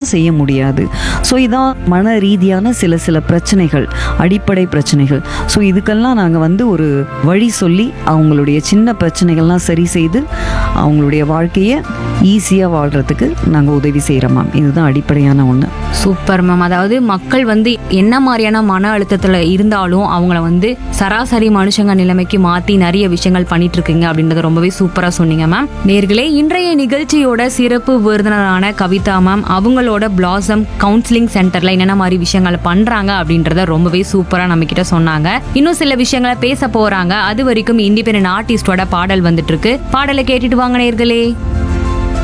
செய்ய முடியாது ஸோ இதான் மன ரீதியான சில சில பிரச்சனைகள் அடிப்படை பிரச்சனைகள் ஸோ இதுக்கெல்லாம் நாங்கள் வந்து ஒரு வழி சொல்லி அவங்களுடைய சின்ன பிரச்சனைகள்லாம் சரி செய்து அவங்களுடைய வாழ்க்கையை ஈஸியாக வாழ்கிறதுக்கு நாங்கள் உதவி செய்கிறோம் மேம் இதுதான் அடிப்படையான ஒன்று சூப்பர் மேம் அதாவது மக்கள் வந்து என்ன மாதிரியான மன அழுத்தத்துல இருந்தாலும் அவங்கள வந்து சராசரி மனுஷங்க நிலைமைக்கு மாத்தி நிறைய விஷயங்கள் பண்ணிட்டு இருக்கீங்க அப்படின்றத ரொம்பவே சூப்பரா சொன்னீங்க மேம் நேர்களே இன்றைய நிகழ்ச்சியோட சிறப்பு விருந்தினரான கவிதா மேம் அவங்களோட பிளாசம் கவுன்சிலிங் சென்டர்ல என்னென்ன மாதிரி விஷயங்களை பண்றாங்க அப்படின்றத ரொம்பவே சூப்பரா நம்ம கிட்ட சொன்னாங்க இன்னும் சில விஷயங்களை பேச போறாங்க அது வரைக்கும் இண்டிபெண்டன்ட் ஆர்டிஸ்டோட பாடல் வந்துட்டு இருக்கு பாடலை கேட்டுட்டு வாங்க நேர்களே